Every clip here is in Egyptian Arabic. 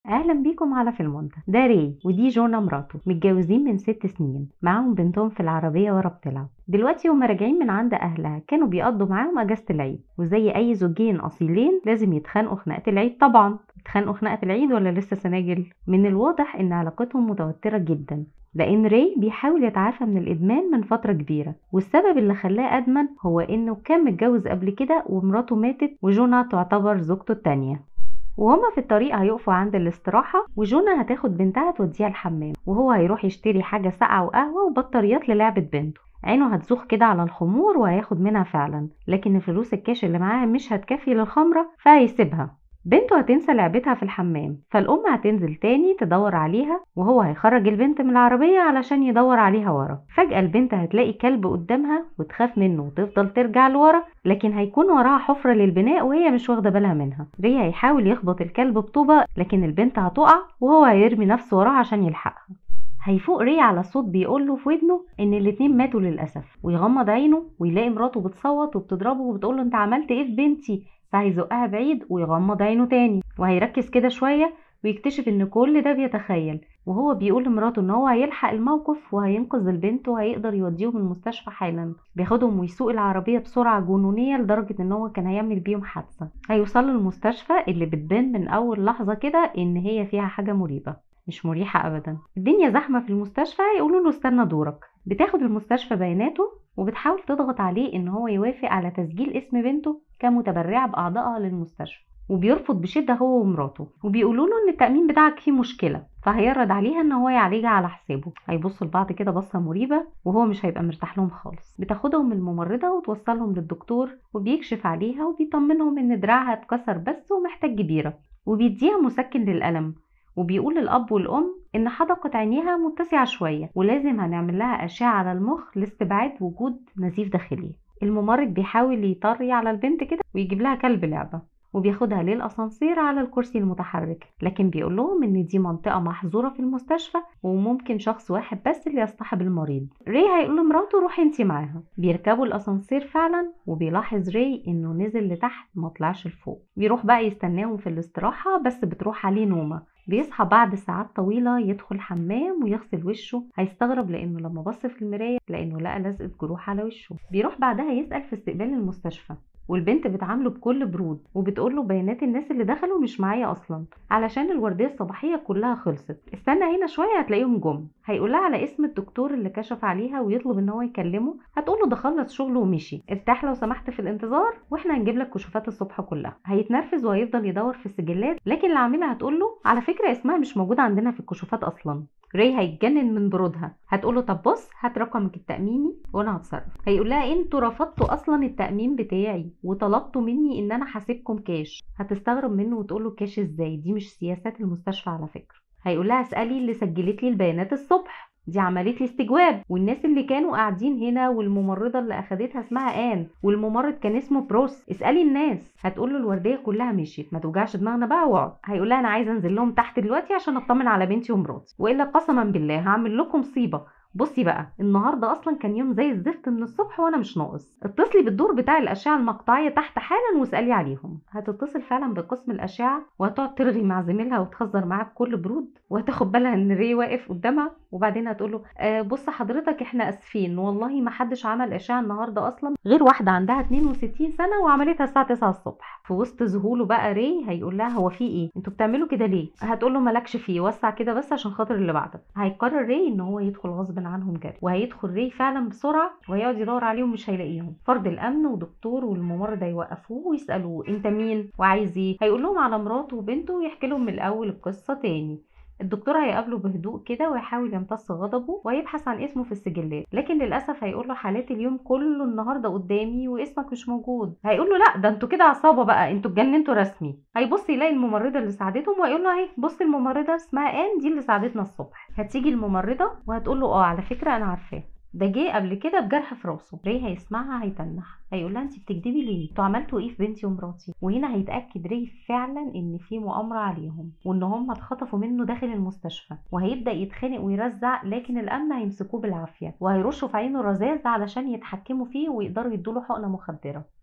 اهلا بيكم على في المنتج ده ري ودي جونا مراته متجوزين من ست سنين معاهم بنتهم في العربيه ورا بتلعب دلوقتي هما راجعين من عند اهلها كانوا بيقضوا معاهم اجازه العيد وزي اي زوجين اصيلين لازم يتخانقوا خناقه العيد طبعا يتخانقوا خناقه العيد ولا لسه سناجل من الواضح ان علاقتهم متوتره جدا لان ري بيحاول يتعافى من الادمان من فتره كبيره والسبب اللي خلاه ادمن هو انه كان متجوز قبل كده ومراته ماتت وجونا تعتبر زوجته التانية وهما في الطريق هيقفوا عند الاستراحة وجونا هتاخد بنتها توديها الحمام وهو هيروح يشتري حاجة ساقعة وقهوة وبطاريات للعبة بنته عينه هتزوخ كده على الخمور وهياخد منها فعلا لكن الفلوس الكاش اللي معاها مش هتكفي للخمرة فهيسيبها بنته هتنسى لعبتها في الحمام فالأم هتنزل تاني تدور عليها وهو هيخرج البنت من العربية علشان يدور عليها ورا فجأة البنت هتلاقي كلب قدامها وتخاف منه وتفضل ترجع لورا لكن هيكون وراها حفرة للبناء وهي مش واخدة بالها منها ريا هيحاول يخبط الكلب بطوبة لكن البنت هتقع وهو هيرمي نفسه وراها عشان يلحقها هيفوق ري على صوت بيقوله في ودنه ان الاتنين ماتوا للاسف ويغمض عينه ويلاقي مراته بتصوت وبتضربه وبتقوله انت عملت ايه في بنتي فهيزقها بعيد ويغمض عينه تاني وهيركز كده شوية ويكتشف ان كل ده بيتخيل وهو بيقول لمراته ان هو هيلحق الموقف وهينقذ البنت وهيقدر يوديهم المستشفى حالا بياخدهم ويسوق العربية بسرعة جنونية لدرجة ان هو كان هيعمل بيهم حادثة هيوصلوا المستشفى اللي بتبان من اول لحظة كده ان هي فيها حاجة مريبة مش مريحة ابدا الدنيا زحمة في المستشفى يقولوا له استنى دورك بتاخد المستشفى بياناته وبتحاول تضغط عليه ان هو يوافق على تسجيل اسم بنته كمتبرعة بأعضائها للمستشفى وبيرفض بشدة هو ومراته وبيقولوا له ان التأمين بتاعك فيه مشكلة فهيرد عليها ان هو يعالجها على حسابه هيبصوا لبعض كده بصة مريبة وهو مش هيبقى مرتاح لهم خالص بتاخدهم الممرضة وتوصلهم للدكتور وبيكشف عليها وبيطمنهم ان دراعها اتكسر بس ومحتاج جبيرة وبيديها مسكن للألم وبيقول الأب والأم إن حدقة عينيها متسعة شوية ولازم هنعمل لها أشعة على المخ لاستبعاد وجود نزيف داخلي الممرض بيحاول يطري على البنت كده ويجيب لها كلب لعبة وبياخدها للأسانسير على الكرسي المتحرك لكن بيقول لهم إن دي منطقة محظورة في المستشفى وممكن شخص واحد بس اللي يصطحب المريض ري هيقول لمراته روحي انتي معاها بيركبوا الأسانسير فعلا وبيلاحظ ري إنه نزل لتحت ما طلعش لفوق بيروح بقى يستناهم في الاستراحة بس بتروح عليه نومة بيصحى بعد ساعات طويلة يدخل حمام ويغسل وشه هيستغرب لأنه لما بص في المراية لأنه لقى لزقة جروح على وشه بيروح بعدها يسأل في استقبال المستشفى والبنت بتعامله بكل برود وبتقول له بيانات الناس اللي دخلوا مش معايا اصلا علشان الورديه الصباحيه كلها خلصت استنى هنا شويه هتلاقيهم جم هيقول لها على اسم الدكتور اللي كشف عليها ويطلب ان هو يكلمه هتقول له ده خلص شغله ومشي ارتاح لو سمحت في الانتظار واحنا هنجيب لك كشوفات الصبح كلها هيتنرفز وهيفضل يدور في السجلات لكن العامله هتقول له على فكره اسمها مش موجود عندنا في الكشوفات اصلا ري هيتجنن من برودها هتقول له طب بص هات رقمك التاميني وانا هتصرف هيقول لها انتوا رفضتوا اصلا التامين بتاعي وطلبتوا مني ان انا حاسبكم كاش هتستغرب منه وتقول له كاش ازاي دي مش سياسات المستشفى على فكره هيقول لها اسالي اللي سجلت لي البيانات الصبح دي عملت لي استجواب والناس اللي كانوا قاعدين هنا والممرضه اللي اخدتها اسمها ان والممرض كان اسمه بروس اسالي الناس هتقول له الورديه كلها مشيت ما توجعش دماغنا بقى واقعد هيقول لها انا عايزه انزل لهم تحت دلوقتي عشان اطمن على بنتي ومراتي والا قسما بالله هعمل لكم مصيبه بصي بقى النهارده اصلا كان يوم زي الزفت من الصبح وانا مش ناقص اتصلي بالدور بتاع الاشعه المقطعيه تحت حالا واسالي عليهم هتتصل فعلا بقسم الاشعه وهتقعد ترغي مع زميلها وتهزر معاه بكل برود وهتاخد بالها ان ري واقف قدامها وبعدين هتقول له آه بص حضرتك احنا اسفين والله ما حدش عمل اشعه النهارده اصلا غير واحده عندها 62 سنه وعملتها الساعه 9 الصبح في وسط ذهوله بقى ري هيقول لها هو في ايه انتوا بتعملوا كده ليه هتقول له مالكش فيه وسع كده بس عشان خاطر اللي بعدك هيقرر ري ان هو يدخل غصب عنهم جري وهيدخل ري فعلا بسرعه وهيقعد يدور عليهم مش هيلاقيهم فرد الامن ودكتور والممرضه يوقفوه ويسالوه انت مين وعايز ايه هيقول لهم على مراته وبنته ويحكي لهم من الاول القصه تاني الدكتور هيقابله بهدوء كده ويحاول يمتص غضبه ويبحث عن اسمه في السجلات لكن للاسف هيقول له حالات اليوم كله النهارده قدامي واسمك مش موجود هيقول له لا ده انتوا كده عصابه بقى انتوا اتجننتوا رسمي هيبص يلاقي الممرضه اللي ساعدتهم ويقول له اهي بص الممرضه اسمها ان دي اللي ساعدتنا الصبح هتيجي الممرضه وهتقول له اه على فكره انا عارفاه ده جه قبل كده بجرح في راسه ري هيسمعها هيتنح هيقول لها انت بتكدبي ليه انتوا عملتوا ايه في بنتي ومراتي وهنا هيتاكد ري فعلا ان في مؤامره عليهم وان هم اتخطفوا منه داخل المستشفى وهيبدا يتخانق ويرزع لكن الامن هيمسكوه بالعافيه وهيرشوا في عينه رذاذ علشان يتحكموا فيه ويقدروا يدوله حقنه مخدره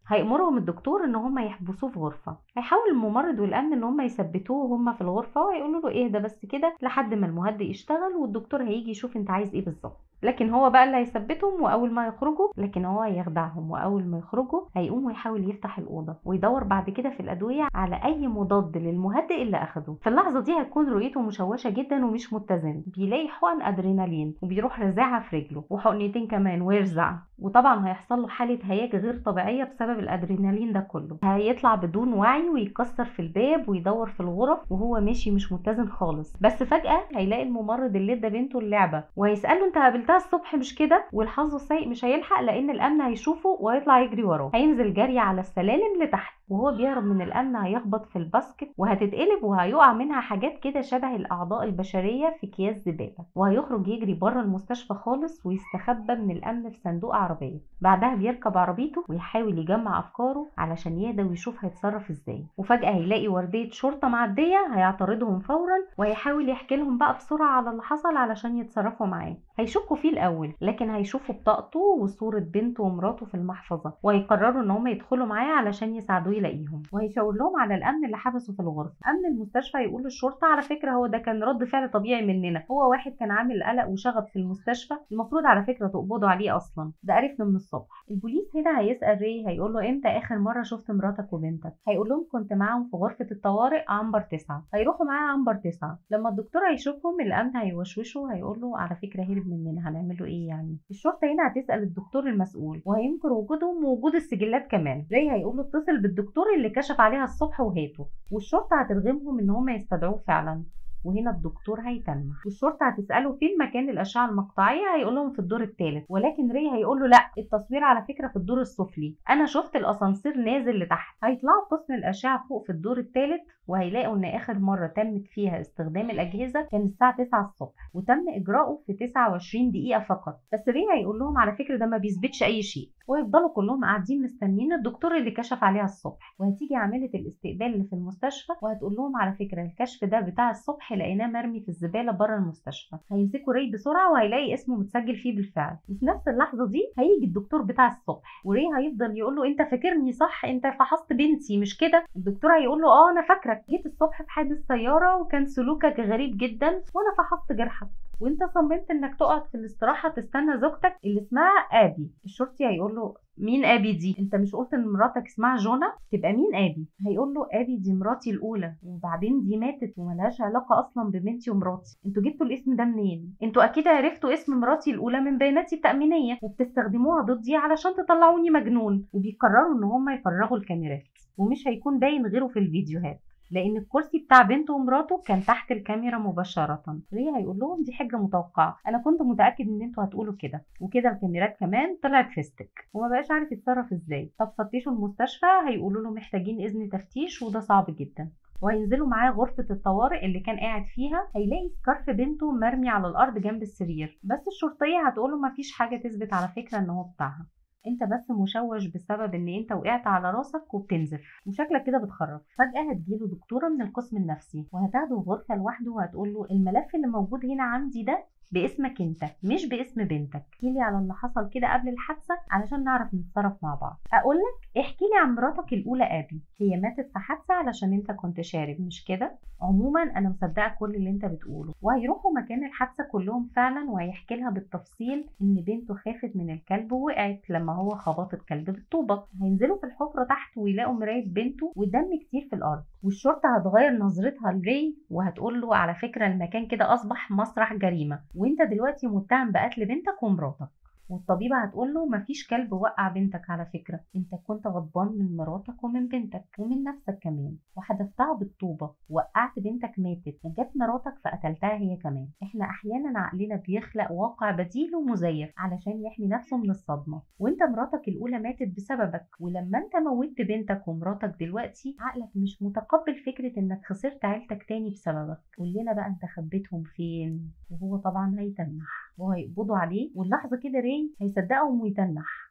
هيأمرهم الدكتور ان هم يحبسوه في غرفه هيحاول الممرض والامن ان هم يثبتوه وهم في الغرفه وهيقولوا له ايه ده بس كده لحد ما المهدئ يشتغل والدكتور هيجي يشوف انت عايز ايه بالظبط لكن هو بقى اللي هيثبتهم واول ما يخرجوا لكن هو هيخدعهم واول ما يخرجوا هيقوم ويحاول يفتح الاوضه ويدور بعد كده في الادويه على اي مضاد للمهدئ اللي اخده في اللحظه دي هتكون رؤيته مشوشه جدا ومش متزن بيلاقي حقن ادرينالين وبيروح رازعها في رجله وحقنتين كمان ويرزع وطبعا هيحصل له حاله هياج غير طبيعيه بسبب الادرينالين ده كله هيطلع بدون وعي ويكسر في الباب ويدور في الغرف وهو ماشي مش متزن خالص بس فجاه هيلاقي الممرض اللي ادى بنته اللعبه وهيساله انت قابلتها الصبح مش كده والحظ السيء مش هيلحق لان الامن هيشوفه وهيطلع يجري وراه هينزل جري على السلالم لتحت وهو بيهرب من الامن هيخبط في الباسكت وهتتقلب وهيقع منها حاجات كده شبه الاعضاء البشريه في اكياس زباله وهيخرج يجري بره المستشفى خالص ويستخبى من الامن في صندوق عربيه بعدها بيركب عربيته ويحاول يجمع افكاره علشان يهدى ويشوف هيتصرف ازاي وفجاه هيلاقي ورديه شرطه معديه هيعترضهم فورا وهيحاول يحكي لهم بقى بسرعه على اللي حصل علشان يتصرفوا معاه هيشكوا فيه الاول لكن هيشوفوا بطاقته وصوره بنته ومراته في المحفظه وهيقرروا ان هم يدخلوا معاه علشان يساعدوه يلاقيهم وهيشاور لهم على الامن اللي حبسه في الغرفه امن المستشفى يقول للشرطه على فكره هو ده كان رد فعل طبيعي مننا هو واحد كان عامل قلق وشغب في المستشفى المفروض على فكره تقبضوا عليه اصلا ده عرفنا من الصبح البوليس هنا هيسال ري هيقول له امتى اخر مره شفت مراتك وبنتك هيقول لهم كنت معاهم في غرفه الطوارئ عنبر تسعة هيروحوا معاه عنبر تسعة لما الدكتور هيشوفهم الامن هيوشوشه هيقول له على فكره هرب مننا هنعمل له ايه يعني الشرطه هنا هتسال الدكتور المسؤول وهينكر وجودهم ووجود السجلات كمان ري هيقول له اتصل بالدكتور اللي كشف عليها الصبح وهاته والشرطه هترغمهم ان هم يستدعوه فعلا وهنا الدكتور هيتنح والشرطه هتساله فين مكان الاشعه المقطعيه هيقول لهم في الدور الثالث ولكن ري هيقول له لا التصوير على فكره في الدور السفلي انا شفت الاسانسير نازل لتحت هيطلعوا قسم الاشعه فوق في الدور الثالث وهيلاقوا ان اخر مره تمت فيها استخدام الاجهزه كان الساعه 9 الصبح وتم اجراؤه في 29 دقيقه فقط بس ري هيقول لهم على فكره ده ما بيثبتش اي شيء ويفضلوا كلهم قاعدين مستنيين الدكتور اللي كشف عليها الصبح وهتيجي عامله الاستقبال اللي في المستشفى وهتقول لهم على فكره الكشف ده بتاع الصبح لقيناه مرمي في الزباله بره المستشفى هيمسكوا ري بسرعه وهيلاقي اسمه متسجل فيه بالفعل وفي نفس اللحظه دي هيجي الدكتور بتاع الصبح وري هيفضل يقول له انت فاكرني صح انت فحصت بنتي مش كده الدكتور هيقول له اه انا فاكرك جيت الصبح في حادث سياره وكان سلوكك غريب جدا وانا فحصت جرحك وانت صممت انك تقعد في الاستراحه تستنى زوجتك اللي اسمها ابي الشرطي هيقول له مين ابي دي انت مش قلت ان مراتك اسمها جونا تبقى مين ابي هيقول له ابي دي مراتي الاولى وبعدين دي ماتت وملهاش علاقه اصلا ببنتي ومراتي انتوا جبتوا الاسم ده منين انتوا اكيد عرفتوا اسم مراتي الاولى من بياناتي التامينيه وبتستخدموها ضدي علشان تطلعوني مجنون وبيقرروا ان هم يفرغوا الكاميرات ومش هيكون باين غيره في الفيديوهات لان الكرسي بتاع بنته ومراته كان تحت الكاميرا مباشره ري هيقول لهم دي حاجه متوقعه انا كنت متاكد ان انتوا هتقولوا كده وكده الكاميرات كمان طلعت فيستك وما بقاش عارف يتصرف ازاي طب فتشوا المستشفى هيقولوا له محتاجين اذن تفتيش وده صعب جدا وهينزلوا معاه غرفة الطوارئ اللي كان قاعد فيها هيلاقي سكارف بنته مرمي على الأرض جنب السرير بس الشرطية هتقوله مفيش حاجة تثبت على فكرة إن هو بتاعها انت بس مشوش بسبب ان انت وقعت على راسك وبتنزف وشكلك كده بتخرج فجاه هتجيله دكتوره من القسم النفسي وهتاخده في غرفه لوحده وهتقول له الملف اللي موجود هنا عندي ده باسمك انت مش باسم بنتك احكي لي على اللي حصل كده قبل الحادثه علشان نعرف نتصرف مع بعض اقول لك احكي لي عن مراتك الاولى ابي هي ماتت في حادثه علشان انت كنت شارب مش كده عموما انا مصدقه كل اللي انت بتقوله وهيروحوا مكان الحادثه كلهم فعلا وهيحكي لها بالتفصيل ان بنته خافت من الكلب ووقعت لما هو خبط الكلب بالطوبه هينزلوا في الحفره تحت ويلاقوا مرايه بنته ودم كتير في الارض والشرطه هتغير نظرتها لري وهتقول له على فكره المكان كده اصبح مسرح جريمه وانت دلوقتي متهم بقتل بنتك ومراتك والطبيبة هتقول له مفيش كلب وقع بنتك على فكرة انت كنت غضبان من مراتك ومن بنتك ومن نفسك كمان وحدفتها بالطوبة وقعت بنتك ماتت وجت مراتك فقتلتها هي كمان احنا احيانا عقلنا بيخلق واقع بديل ومزيف علشان يحمي نفسه من الصدمة وانت مراتك الاولى ماتت بسببك ولما انت موتت بنتك ومراتك دلوقتي عقلك مش متقبل فكرة انك خسرت عيلتك تاني بسببك قول لنا بقى انت خبيتهم فين وهو طبعا هيتنح وهيقبضوا عليه واللحظة كده ري هيصدقهم ويتنح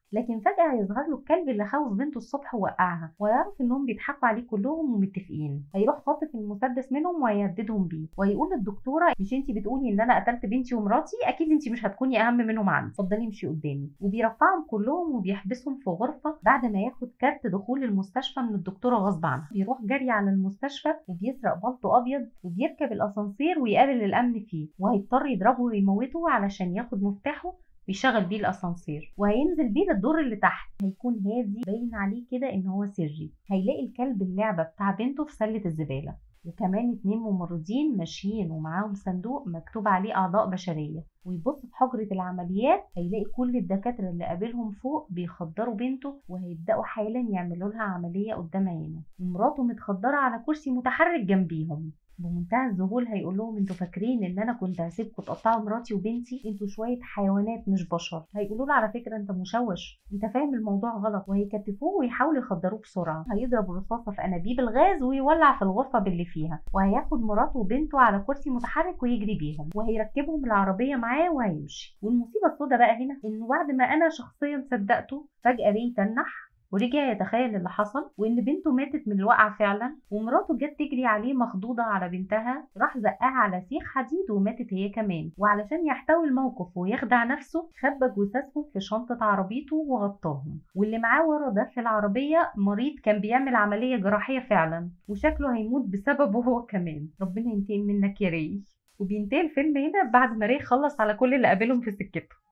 لكن فجأة هيظهر له الكلب اللي خوف بنته الصبح ووقعها ويعرف انهم بيضحكوا عليه كلهم ومتفقين هيروح خاطف المسدس منهم وهيهددهم بيه وهيقول للدكتورة مش انت بتقولي ان انا قتلت بنتي ومراتي اكيد انت مش هتكوني اهم منهم عندي اتفضلي امشي قدامي وبيرفعهم كلهم وبيحبسهم في غرفة بعد ما ياخد كارت دخول المستشفى من الدكتورة غصب عنها بيروح جري على المستشفى وبيسرق بلطو ابيض وبيركب الاسانسير ويقابل الامن فيه وهيضطر يضربه ويموته علشان ياخد مفتاحه بيشغل بيه الاسانسير وهينزل بيه للدور اللي تحت هيكون هادي باين عليه كده ان هو سري هيلاقي الكلب اللعبه بتاع بنته في سله الزباله وكمان اتنين ممرضين ماشيين ومعاهم صندوق مكتوب عليه اعضاء بشريه ويبص في حجرة العمليات هيلاقي كل الدكاترة اللي قابلهم فوق بيخدروا بنته وهيبدأوا حالا يعملوا لها عملية قدام عينه ومراته متخدرة على كرسي متحرك جنبيهم بمنتهى الذهول هيقول لهم انتوا فاكرين ان انا كنت هسيبكم تقطعوا مراتي وبنتي انتوا شويه حيوانات مش بشر هيقولوا له على فكره انت مشوش انت فاهم الموضوع غلط وهيكتفوه ويحاولوا يخدروه بسرعه هيضرب رصاصه في انابيب الغاز ويولع في الغرفه باللي فيها وهياخد مراته وبنته على كرسي متحرك ويجري بيهم وهيركبهم العربيه معاه وهيمشي والمصيبه السوداء بقى هنا انه بعد ما انا شخصيا صدقته فجاه ري تنح ورجع يتخيل اللي حصل وان بنته ماتت من الوقعه فعلا ومراته جت تجري عليه مخضوضه على بنتها راح زقها على سيخ حديد وماتت هي كمان وعلشان يحتوي الموقف ويخدع نفسه خبى جثثهم في شنطه عربيته وغطاهم واللي معاه ورا ده في العربيه مريض كان بيعمل عمليه جراحيه فعلا وشكله هيموت بسببه هو كمان ربنا ينتقم منك يا ري وبينتهي الفيلم هنا بعد ما ري خلص على كل اللي قابلهم في سكته